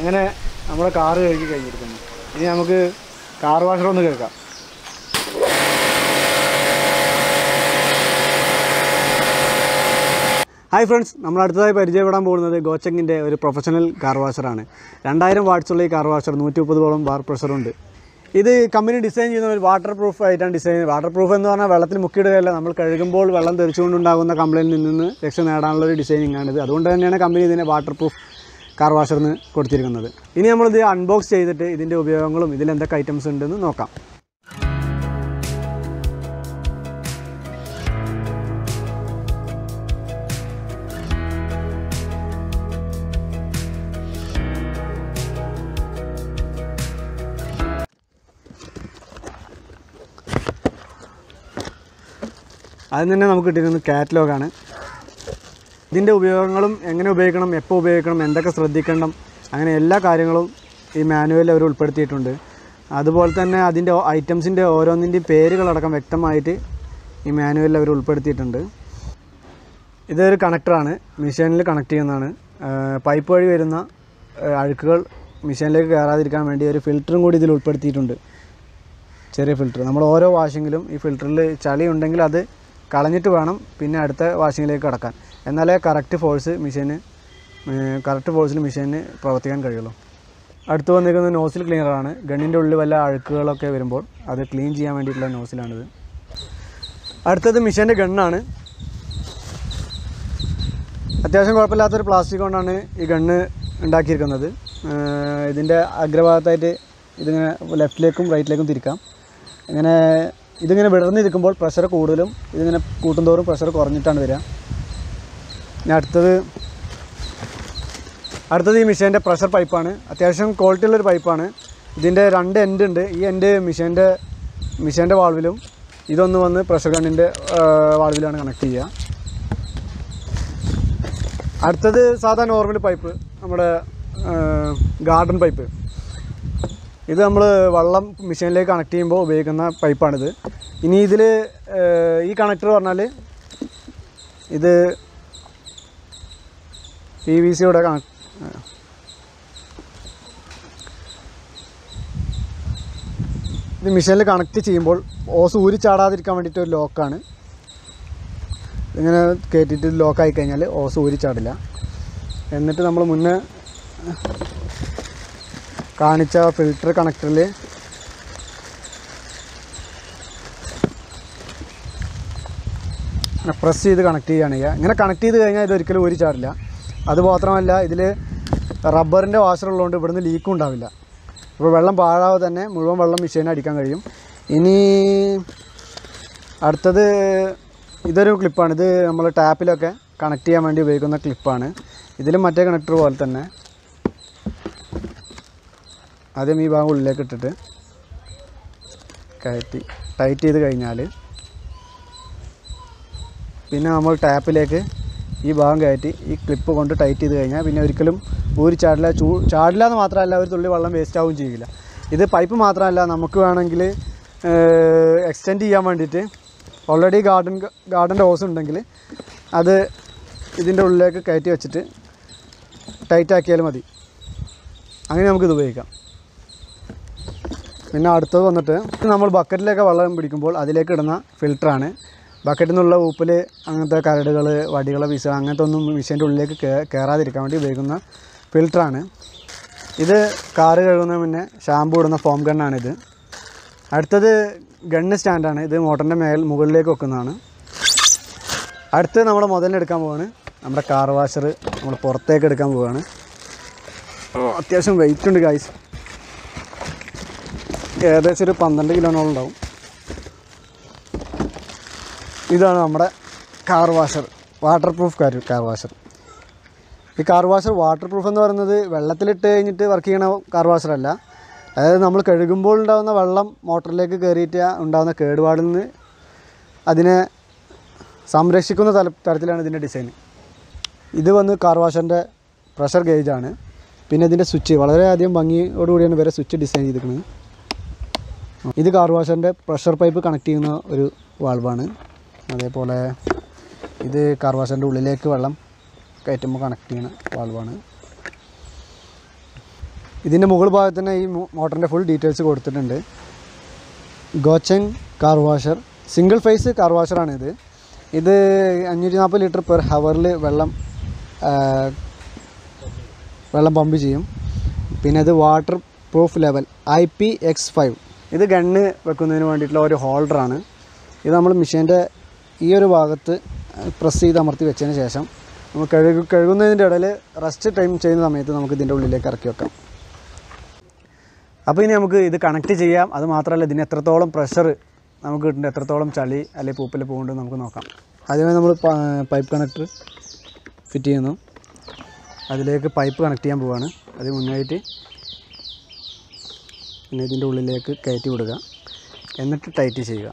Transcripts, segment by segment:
അങ്ങനെ നമ്മുടെ കാറ് കഴുകി കഴിഞ്ഞിരിക്കുന്നു ഇനി നമുക്ക് കാർ വാഷർ ഒന്ന് കേൾക്കാം ഹായ് ഫ്രണ്ട്സ് നമ്മൾ അടുത്തതായി പരിചയപ്പെടാൻ പോകുന്നത് ഗോച്ചങ്ങിൻ്റെ ഒരു പ്രൊഫഷണൽ കാർ വാഷറാണ് രണ്ടായിരം വാട്ട്സുള്ള ഈ കാർ വാഷർ നൂറ്റി മുപ്പതോളം ബാർ പ്രഷറുണ്ട് ഇത് കമ്പനി ഡിസൈൻ ചെയ്യുന്ന ഒരു വാട്ടർ പ്രൂഫ് ആയിട്ടാണ് ഡിസൈൻ വാട്ടർ പ്രൂഫ് എന്ന് പറഞ്ഞാൽ വെള്ളത്തിൽ മുക്കിയിടുകയല്ല നമ്മൾ കഴുകുമ്പോൾ വെള്ളം തെറിച്ചുകൊണ്ടുണ്ടാകുന്ന കംപ്ലയിൻറ്റിൽ നിന്ന് രക്ഷ നേടാനുള്ള ഒരു ഡിസൈനിങ് ആണിത് അതുകൊണ്ട് തന്നെയാണ് കമ്പനി ഇതിനെ വാട്ടർ പ്രൂഫ് കാർ വാഷറിന് കൊടുത്തിരിക്കുന്നത് ഇനി നമ്മളിത് അൺബോക്സ് ചെയ്തിട്ട് ഇതിൻ്റെ ഉപയോഗങ്ങളും ഇതിൽ എന്തൊക്കെ ഐറ്റംസ് ഉണ്ടെന്ന് നോക്കാം അതിന് തന്നെ നമുക്ക് കിട്ടിയിരുന്നത് കാറ്റലോഗാണ് ഇതിൻ്റെ ഉപയോഗങ്ങളും എങ്ങനെ ഉപയോഗിക്കണം എപ്പോൾ ഉപയോഗിക്കണം എന്തൊക്കെ ശ്രദ്ധിക്കണം അങ്ങനെ എല്ലാ കാര്യങ്ങളും ഈ മാനുവലിൽ അവർ ഉൾപ്പെടുത്തിയിട്ടുണ്ട് അതുപോലെ തന്നെ അതിൻ്റെ ഐറ്റംസിൻ്റെ ഓരോന്നിൻ്റെയും പേരുകളടക്കം വ്യക്തമായിട്ട് ഈ മാനുവലിൽ അവർ ഉൾപ്പെടുത്തിയിട്ടുണ്ട് ഇതൊരു കണക്ടറാണ് മെഷീനിൽ കണക്ട് ചെയ്യുന്നതാണ് പൈപ്പ് വഴി വരുന്ന ആ, അഴുക്കുകൾ മെഷീനിലേക്ക് കയറാതിരിക്കാൻ വേണ്ടി ഒരു ഫിൽറ്ററും കൂടി ഇതിൽ ഉൾപ്പെടുത്തിയിട്ടുണ്ട് ചെറിയ ഫിൽറ്റർ നമ്മൾ ഓരോ വാഷിങ്ങിലും ഈ ഫിൽറ്ററിൽ ചളി ഉണ്ടെങ്കിൽ അത് കളഞ്ഞിട്ട് വേണം പിന്നെ അടുത്ത വാഷിങ്ങിലേക്ക് കടക്കാൻ എന്നാലേ കറക്റ്റ് ഫോഴ്സ് മെഷീന് കറക്റ്റ് ഫോഴ്സിൽ മെഷീന് പ്രവർത്തിക്കാൻ കഴിയുള്ളൂ അടുത്ത് വന്നിരിക്കുന്നത് നോസിൽ ക്ലീനറാണ് ഗണ്ണിൻ്റെ ഉള്ളിൽ വല്ല അഴുക്കുകളൊക്കെ വരുമ്പോൾ അത് ക്ലീൻ ചെയ്യാൻ വേണ്ടിയിട്ടുള്ള നോസിലാണിത് അടുത്തത് മിഷീൻ്റെ ഗണ്ണാണ് അത്യാവശ്യം കുഴപ്പമില്ലാത്തൊരു പ്ലാസ്റ്റിക് കൊണ്ടാണ് ഈ ഗണ്ണ് ഉണ്ടാക്കിയിരിക്കുന്നത് ഏഹ് ഇതിൻ്റെ അഗ്രഭാഗത്തായിട്ട് ഇതിങ്ങനെ ലെഫ്റ്റിലേക്കും റൈറ്റിലേക്കും തിരിക്കാം ഇങ്ങനെ ഇതിങ്ങനെ വിടർന്നിരിക്കുമ്പോൾ പ്രഷർ കൂടുതലും ഇതിങ്ങനെ കൂട്ടുന്തോറും പ്രഷർ കുറഞ്ഞിട്ടാണ് വരിക ഇനി അടുത്തത് അടുത്തത് ഈ മിഷീൻ്റെ പ്രഷർ പൈപ്പാണ് അത്യാവശ്യം ക്വാളിറ്റി ഉള്ളൊരു പൈപ്പാണ് ഇതിൻ്റെ രണ്ട് എൻഡ് ഉണ്ട് ഈ എൻഡ് മിഷീൻ്റെ മിഷീൻ്റെ വാൾവിലും ഇതൊന്ന് വന്ന് പ്രഷർ ഗണ്ണിൻ്റെ വാൾവിലാണ് കണക്ട് ചെയ്യുക അടുത്തത് സാധാ നോർമൽ പൈപ്പ് നമ്മുടെ ഗാർഡൻ പൈപ്പ് ഇത് നമ്മൾ വെള്ളം മെഷീനിലേക്ക് കണക്ട് ചെയ്യുമ്പോൾ ഉപയോഗിക്കുന്ന പൈപ്പാണിത് ഇനി ഇതിൽ ഈ കണക്ടർ പറഞ്ഞാൽ ഇത് പി വി സിയുടെ കണക്ട് ഇത് മെഷീനിൽ കണക്ട് ചെയ്യുമ്പോൾ ഓസ് ഊരി ചാടാതിരിക്കാൻ വേണ്ടിയിട്ട് ഒരു ലോക്കാണ് ഇങ്ങനെ കയറ്റിയിട്ട് ലോക്കായി കഴിഞ്ഞാൽ ഓസ് ഊരി ചാടില്ല എന്നിട്ട് നമ്മൾ മുന്നേ കാണിച്ച ഫിൽറ്റർ കണക്ടറിൽ പ്രസ് ചെയ്ത് കണക്ട് ചെയ്യുകയാണ് ചെയ്യുക ഇങ്ങനെ കണക്ട് ചെയ്ത് കഴിഞ്ഞാൽ ഇത് ഒരിക്കലും ഊരി ചാടില്ല അതുമാത്രമല്ല ഇതിൽ റബ്ബറിൻ്റെ വാഷർ ഉള്ളതുകൊണ്ട് ഇവിടുന്ന് ലീക്കും ഉണ്ടാവില്ല അപ്പോൾ വെള്ളം പാഴാതെ തന്നെ മുഴുവൻ വെള്ളം മെഷീനിൽ അടിക്കാൻ കഴിയും ഇനി അടുത്തത് ഇതൊരു ക്ലിപ്പാണ് ഇത് നമ്മൾ ടാപ്പിലൊക്കെ കണക്ട് ചെയ്യാൻ വേണ്ടി ഉപയോഗിക്കുന്ന ക്ലിപ്പാണ് ഇതിലും മറ്റേ കണക്ടർ പോലെ തന്നെ ആദ്യം ഈ ഭാഗം ഉള്ളിലേക്ക് ഇട്ടിട്ട് കയറ്റി ടൈറ്റ് ചെയ്ത് കഴിഞ്ഞാൽ പിന്നെ നമ്മൾ ടാപ്പിലേക്ക് ഈ ഭാഗം കയറ്റി ഈ ക്ലിപ്പ് കൊണ്ട് ടൈറ്റ് ചെയ്ത് കഴിഞ്ഞാൽ പിന്നെ ഒരിക്കലും ഊരി ചാടില്ല ചൂ ചാടില്ല എന്ന് മാത്രമല്ല ഒരു തുള്ളി വെള്ളം വേസ്റ്റ് ആവുകയും ചെയ്യില്ല ഇത് പൈപ്പ് മാത്രമല്ല നമുക്ക് വേണമെങ്കിൽ എക്സ്റ്റെൻഡ് ചെയ്യാൻ വേണ്ടിയിട്ട് ഓൾറെഡി ഗാർഡൻ ഗാർഡൻ്റെ ഹോസ് ഉണ്ടെങ്കിൽ അത് ഇതിൻ്റെ ഉള്ളിലേക്ക് കയറ്റി വെച്ചിട്ട് ടൈറ്റ് ആക്കിയാൽ മതി അങ്ങനെ നമുക്കിത് ഉപയോഗിക്കാം പിന്നെ അടുത്തത് വന്നിട്ട് നമ്മൾ ബക്കറ്റിലേക്ക് വെള്ളം പിടിക്കുമ്പോൾ അതിലേക്ക് ഇടുന്ന ഫിൽറ്ററാണ് ബക്കറ്റിൽ നിന്നുള്ള ഊപ്പിൽ അങ്ങനത്തെ കരടുകൾ വടികൾ പീസ് അങ്ങനത്തെ ഒന്നും മിഷീൻ്റെ ഉള്ളിലേക്ക് കേ കയറാതിരിക്കാൻ വേണ്ടി ഉപയോഗിക്കുന്ന ഫിൽറ്ററാണ് ഇത് കാറ് കഴുകുന്ന മുന്നേ ഷാമ്പു ഇടുന്ന ഫോം ഗണ്ണാണിത് അടുത്തത് ഗണ്ണ് സ്റ്റാൻഡാണ് ഇത് മോട്ടറിൻ്റെ മേൽ മുകളിലേക്ക് വെക്കുന്നതാണ് അടുത്ത് നമ്മുടെ മുതലെടുക്കാൻ പോവാണ് നമ്മുടെ കാർ വാഷർ നമ്മൾ പുറത്തേക്ക് എടുക്കാൻ പോവുകയാണ് ഓ, അത്യാവശ്യം വെയിറ്റ് ഉണ്ട് ഗായ്സ് ഏകദേശം ഒരു പന്ത്രണ്ട് കിലോനോളം ഉണ്ടാവും ഇതാണ് നമ്മുടെ car washer waterproof car car washer ഈ കാർ വാഷർ വാട്ടർ പ്രൂഫ് എന്ന് പറയുന്നത് വെള്ളത്തിലിട്ട് കഴിഞ്ഞിട്ട് വർക്ക് ചെയ്യണ കാർ വാഷറല്ല അതായത് നമ്മൾ കഴുകുമ്പോൾ ഉണ്ടാകുന്ന വെള്ളം മോട്ടറിലേക്ക് കയറിയിട്ട് ഉണ്ടാകുന്ന കേടുപാടിൽ നിന്ന് അതിനെ സംരക്ഷിക്കുന്ന തല തരത്തിലാണ് ഇതിൻ്റെ ഡിസൈൻ ഇത് വന്ന് കാർ വാഷറിൻ്റെ പ്രഷർ ഗേജാണ് പിന്നെ ഇതിൻ്റെ സ്വിച്ച് വളരെയധികം ഭംഗിയോടുകൂടിയാണ് ഇവരെ സ്വിച്ച് ഡിസൈൻ ചെയ്തിരിക്കുന്നത് ഇത് കാർ വാഷറിൻ്റെ പ്രഷർ പൈപ്പ് കണക്ട് ചെയ്യുന്ന ഒരു വാൾവാണ് അതേപോലെ ഇത് കാർ വാഷറിൻ്റെ ഉള്ളിലേക്ക് വെള്ളം കയറ്റുമ്പോൾ കണക്ട് ചെയ്യുന്ന വാൾവാണ് ഇതിൻ്റെ മുകൾ ഭാഗത്ത് തന്നെ ഈ മോട്ടറിൻ്റെ ഫുൾ ഡീറ്റെയിൽസ് കൊടുത്തിട്ടുണ്ട് ഗോച്ചങ് car washer single phase car വാഷറാണ് ഇത് ഇത് അഞ്ഞൂറ്റി നാൽപ്പത് ലിറ്റർ പെർ ഹവറിൽ വെള്ളം ആ, വെള്ളം പമ്പ് ചെയ്യും പിന്നെ ഇത് waterproof level I P X five ഇത് ഗണ്ണ് വെക്കുന്നതിന് വേണ്ടിയിട്ടുള്ള ഒരു ഹോൾഡറാണ് ഇത് നമ്മൾ മെഷീൻ്റെ ഈ ഒരു ഭാഗത്ത് പ്രസ് ചെയ്ത് അമർത്തി വെച്ചതിന് ശേഷം നമ്മൾ കഴുകു കഴുകുന്നതിൻ്റെ ഇടയിൽ റെസ്റ്റ് ടൈം ചെയ്യുന്ന സമയത്ത് നമുക്ക് ഇതിൻ്റെ ഉള്ളിലേക്ക് ഇറക്കി വെക്കാം അപ്പോൾ ഇനി നമുക്ക് ഇത് കണക്ട് ചെയ്യാം അത് മാത്രമല്ല ഇതിന് എത്രത്തോളം പ്രഷർ നമുക്ക് കിട്ടുന്നുണ്ട് എത്രത്തോളം ചളി അല്ലെങ്കിൽ പൂപ്പിൽ പോകുന്നുണ്ട് നമുക്ക് നോക്കാം ആദ്യമേ നമ്മൾ പൈപ്പ് കണക്ടർ ഫിറ്റ് ചെയ്യുന്നു അതിലേക്ക് പൈപ്പ് കണക്ട് ചെയ്യാൻ പോവുകയാണ് അത് മുന്നായിട്ട് പിന്നെ ഇതിൻ്റെ ഉള്ളിലേക്ക് കയറ്റി വിടുക എന്നിട്ട് ടൈറ്റ് ചെയ്യുക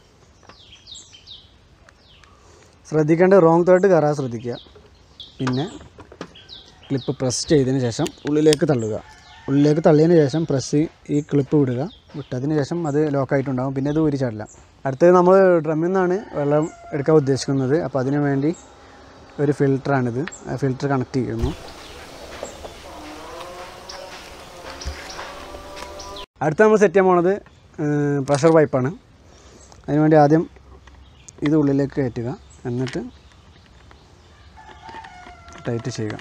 ശ്രദ്ധിക്കേണ്ട റോങ് ത്രെഡ് കയറാൻ ശ്രദ്ധിക്കുക പിന്നെ ക്ലിപ്പ് പ്രസ് ചെയ്തതിന് ശേഷം ഉള്ളിലേക്ക് തള്ളുക ഉള്ളിലേക്ക് തള്ളിയതിന് ശേഷം പ്രസ് ഈ ക്ലിപ്പ് വിടുക വിട്ടതിന് ശേഷം അത് ലോക്കായിട്ടുണ്ടാകും പിന്നെ അത് ഊരി ചാടില്ല അടുത്തത് നമ്മൾ ഡ്രമ്മിൽ നിന്നാണ് വെള്ളം എടുക്കാൻ ഉദ്ദേശിക്കുന്നത് അപ്പോൾ അതിന് വേണ്ടി ഒരു ഫിൽറ്ററാണിത് ആ ഫിൽറ്റർ കണക്ട് ചെയ്യുന്നു അടുത്ത നമ്മൾ സെറ്റ് ചെയ്യാൻ പോണത് പ്രഷർ പൈപ്പാണ് അതിനുവേണ്ടി ആദ്യം ഇത് ഉള്ളിലേക്ക് കയറ്റുക എന്നിട്ട് ടൈറ്റ് ചെയ്യുക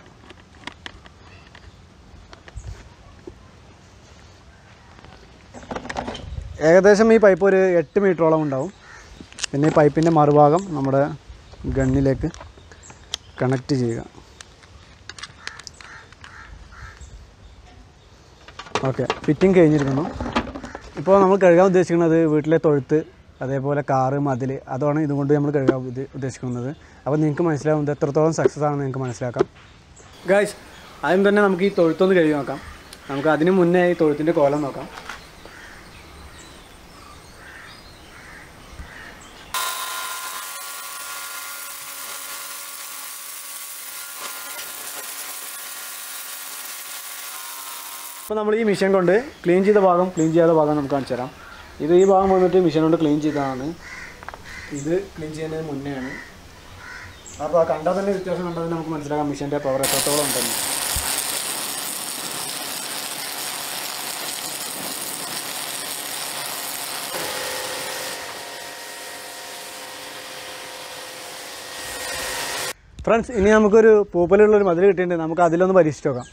ഏകദേശം ഈ പൈപ്പ് ഒരു എട്ട് മീറ്ററോളം ഉണ്ടാവും പിന്നെ ഈ പൈപ്പിൻ്റെ മറുഭാഗം നമ്മുടെ ഗണ്ണിലേക്ക് കണക്റ്റ് ചെയ്യുക ഓക്കെ ഫിറ്റിംഗ് കഴിഞ്ഞിരിക്കുന്നു ഇപ്പോൾ നമ്മൾ കഴുകാൻ ഉദ്ദേശിക്കുന്നത് വീട്ടിലെ തൊഴുത്ത് അതേപോലെ കാറ് മതിൽ അതാണ് ഇതുകൊണ്ട് നമ്മൾ കഴുകാൻ ഉദ്ദ- ഉദ്ദേശിക്കുന്നത് അപ്പോൾ നിങ്ങൾക്ക് മനസ്സിലാവും ഇത് എത്രത്തോളം സക്സസ് ആണെന്ന് നിങ്ങൾക്ക് മനസ്സിലാക്കാം ഗായ്സ് ആദ്യം തന്നെ നമുക്ക് ഈ തൊഴുത്തൊന്ന് കഴുകി നോക്കാം നമുക്ക് അതിന് മുന്നേ ഈ തൊഴുത്തിൻ്റെ കോലം നോക്കാം അപ്പോൾ നമ്മൾ ഈ മെഷീൻ കൊണ്ട് ക്ലീൻ ചെയ്ത ഭാഗം ക്ലീൻ ചെയ്യാത്ത ഭാഗം നമുക്ക് കാണിച്ചു തരാം ഇത് ഈ ഭാഗം വന്നിട്ട് മെഷീൻ കൊണ്ട് ക്ലീൻ ചെയ്തതാണ് ഇത് ക്ലീൻ ചെയ്യുന്നതിന് മുന്നെയാണ് അപ്പോൾ ആ കണ്ടാൽ തന്നെ വ്യത്യാസം കണ്ടാൽ തന്നെ നമുക്ക് മനസ്സിലാക്കാം മെഷീൻ്റെ പവർ എത്രത്തോളം ഉണ്ടെന്ന് ഫ്രണ്ട്സ് ഇനി നമുക്കൊരു പൂപ്പലുള്ള ഒരു മതിൽ കിട്ടിയിട്ടുണ്ട് നമുക്ക് അതിലൊന്ന് പരീക്ഷിച്ച് നോക്കാം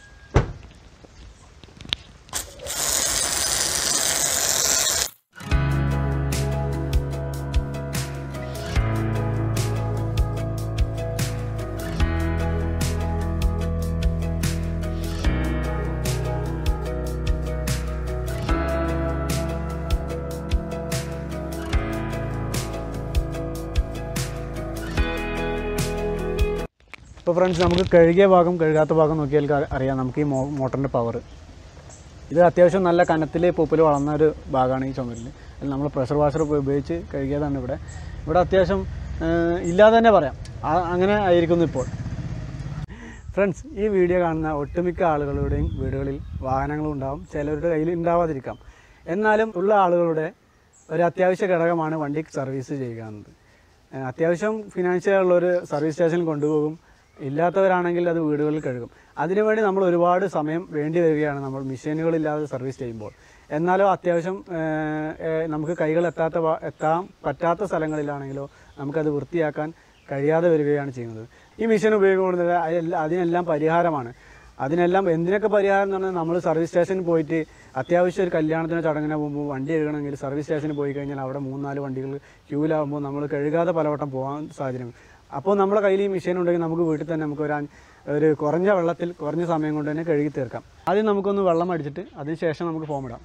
ഇപ്പോൾ ഫ്രണ്ട്സ് നമുക്ക് കഴുകിയ ഭാഗം കഴുകാത്ത ഭാഗം നോക്കിയാൽ ക- അറിയാം നമുക്ക് ഈ മോ മോട്ടറിൻ്റെ പവർ ഇത് അത്യാവശ്യം നല്ല കനത്തിൽ പൂപ്പിൽ വളർന്ന ഒരു ഭാഗമാണ് ഈ ചുമരിൽ അതിൽ നമ്മൾ പ്രഷർ വാഷർ ഉപയോഗിച്ച് കഴുകിയതാണ് ഇവിടെ ഇവിടെ അത്യാവശ്യം ഏഹ്, ഇല്ലാതെ തന്നെ പറയാം ആ- അങ്ങനെ ആയിരിക്കുന്നു ഇപ്പോൾ ഫ്രണ്ട്സ് ഈ വീഡിയോ കാണുന്ന ഒട്ടുമിക്ക ആളുകളുടെയും വീടുകളിൽ വാഹനങ്ങളും ഉണ്ടാവും ചിലരുടെ കയ്യിൽ ഉണ്ടാവാതിരിക്കാം എന്നാലും ഉള്ള ആളുകളുടെ ഒരു അത്യാവശ്യ ഘടകമാണ് വണ്ടി സർവീസ് ചെയ്യുക എന്നത് ഏഹ് അത്യാവശ്യം ഫിനാൻഷ്യൽ ഉള്ളൊരു സർവീസ് സ്റ്റേഷനിൽ കൊണ്ടുപോകും ഇല്ലാത്തവരാണെങ്കിൽ അത് വീടുകളിൽ കഴുകും അതിനുവേണ്ടി നമ്മൾ ഒരുപാട് സമയം വേണ്ടി വരികയാണ് നമ്മൾ മെഷീനുകളില്ലാതെ സർവീസ് ചെയ്യുമ്പോൾ എന്നാലും അത്യാവശ്യം ഏഹ്, ഏഹ്, നമുക്ക് കൈകൾ എത്താത്ത ഭാ- എത്താൻ പറ്റാത്ത സ്ഥലങ്ങളിലാണെങ്കിലോ നമുക്കത് വൃത്തിയാക്കാൻ കഴിയാതെ വരികയാണ് ചെയ്യുന്നത് ഈ മെഷീൻ ഉപയോഗിക്കുന്നത് അതെല്ലാം അതിനെല്ലാം പരിഹാരമാണ് അതിനെല്ലാം എന്തിനൊക്കെ പരിഹാരം എന്ന് പറഞ്ഞാൽ നമ്മൾ സർവീസ് സ്റ്റേഷനിൽ പോയിട്ട് അത്യാവശ്യം ഒരു കല്യാണത്തിനോ ചടങ്ങിനോ പോകുമ്പോൾ വണ്ടി കഴുകണമെങ്കിൽ സർവീസ് സ്റ്റേഷനിൽ പോയി കഴിഞ്ഞാൽ അവിടെ മൂന്നാല് വണ്ടികൾ ക്യൂലാകുമ്പോൾ നമ്മൾ കഴുകാതെ പലവട്ടം പോകാൻ സാഹചര്യം അപ്പോൾ നമ്മുടെ കയ്യിൽ ഈ മെഷീൻ ഉണ്ടെങ്കിൽ നമുക്ക് വീട്ടിൽ തന്നെ നമുക്ക് ഒരു അഞ്ച്- ഒരു കുറഞ്ഞ വെള്ളത്തിൽ കുറഞ്ഞ സമയം കൊണ്ട് തന്നെ കഴുകി തീർക്കാം ആദ്യം നമുക്കൊന്ന് വെള്ളം അടിച്ചിട്ട് അതിന് ശേഷം നമുക്ക് ഫോം ഇടാം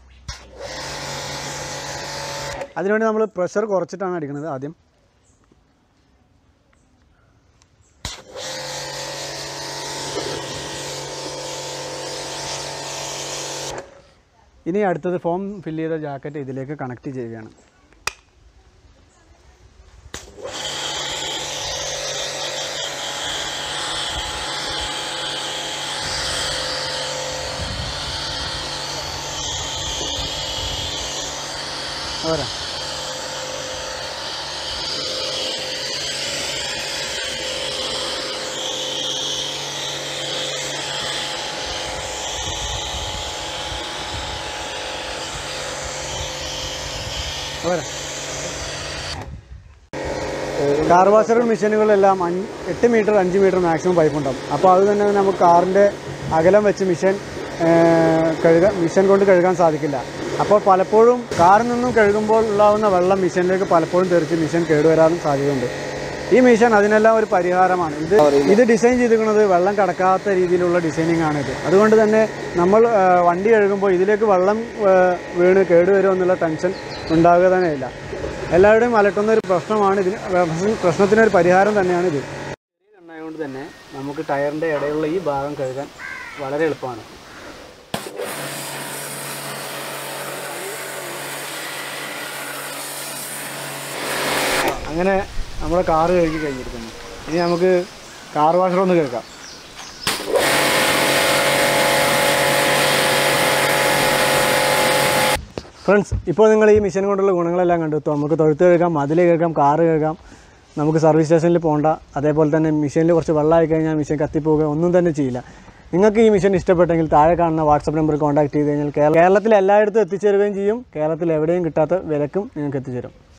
അതിനുവേണ്ടി നമ്മൾ പ്രഷർ കുറച്ചിട്ടാണ് അടിക്കുന്നത് ആദ്യം ഇനി അടുത്തത് ഫോം ഫില്ല് ചെയ്ത ജാക്കറ്റ് ഇതിലേക്ക് കണക്ട് ചെയ്യുകയാണ് പോരാ കാർ വാഷർ മെഷീനുകളെല്ലാം അഞ്ച് എട്ട് മീറ്റർ അഞ്ച് മീറ്റർ മാക്സിമം പൈപ്പ് ഉണ്ടാവും അപ്പോൾ അത് തന്നെ നമുക്ക് കാറിൻ്റെ അകലം വെച്ച് മിഷൻ കഴുകാൻ മിഷൻ കൊണ്ട് കഴുകാൻ സാധിക്കില്ല അപ്പോൾ പലപ്പോഴും കാറിൽ നിന്നും കഴുകുമ്പോൾ ഉണ്ടാകുന്ന വെള്ളം മിഷനിലേക്ക് പലപ്പോഴും തെറിച്ച് മിഷൻ കേടുവരാനും സാധ്യതയുണ്ട് ഈ മിഷൻ അതിനെല്ലാം ഒരു പരിഹാരമാണ് ഇത് ഇത് ഡിസൈൻ ചെയ്തിരിക്കുന്നത് വെള്ളം കടക്കാത്ത രീതിയിലുള്ള ഡിസൈനിങ് ആണ് ഇത് അതുകൊണ്ട് തന്നെ നമ്മൾ ആ, വണ്ടി കഴുകുമ്പോൾ ഇതിലേക്ക് വെള്ളം ആ, വീണ് കേടുവരുമോ എന്നുള്ള ടെൻഷൻ ഉണ്ടാകുക തന്നെ ഇല്ല എല്ലാവരുടെയും അലട്ടുന്ന ഒരു പ്രശ്നമാണ് ഇതിന് പ്രശ്ന- പ്രശ്നത്തിനൊരു പരിഹാരം തന്നെയാണ് ഇത് എണ്ണായതുകൊണ്ട് തന്നെ നമുക്ക് ടയറിൻ്റെ ഇടയിലുള്ള ഈ ഭാഗം കഴുകാൻ വളരെ എളുപ്പമാണ് അങ്ങനെ നമ്മുടെ കാറ് കഴുകി കഴിഞ്ഞിരിക്കുന്നു ഇനി നമുക്ക് കാർ വാഷർ ഒന്ന് കേൾക്കാം ഫ്രണ്ട്സ് ഇപ്പോൾ നിങ്ങൾ ഈ മിഷൻ കൊണ്ടുള്ള ഗുണങ്ങളെല്ലാം കണ്ടെത്തും നമുക്ക് തൊഴുത്ത് കഴുകാം മതിൽ കഴുകാം കാറ് കഴുകാം നമുക്ക് സർവീസ് സ്റ്റേഷനിൽ പോകണ്ട അതേപോലെ തന്നെ മിഷനിൽ കുറച്ച് വെള്ളമായി കഴിഞ്ഞാൽ മിഷൻ കത്തിപ്പോവുക ഒന്നും തന്നെ ചെയ്യില്ല നിങ്ങൾക്ക് ഈ മിഷൻ ഇഷ്ടപ്പെട്ടെങ്കിൽ താഴെ കാണുന്ന വാട്സപ്പ് നമ്പർ കോൺടാക്ട് ചെയ്ത് കഴിഞ്ഞാൽ കേരള- കേരളത്തിൽ എല്ലായിടത്തും എത്തിച്ചേരുകയും ചെയ്യും കേരളത്തിൽ എവിടെയും കിട്ടാത്ത വിലക്കും നിങ്ങൾക്ക് എത്തിച്ചേരും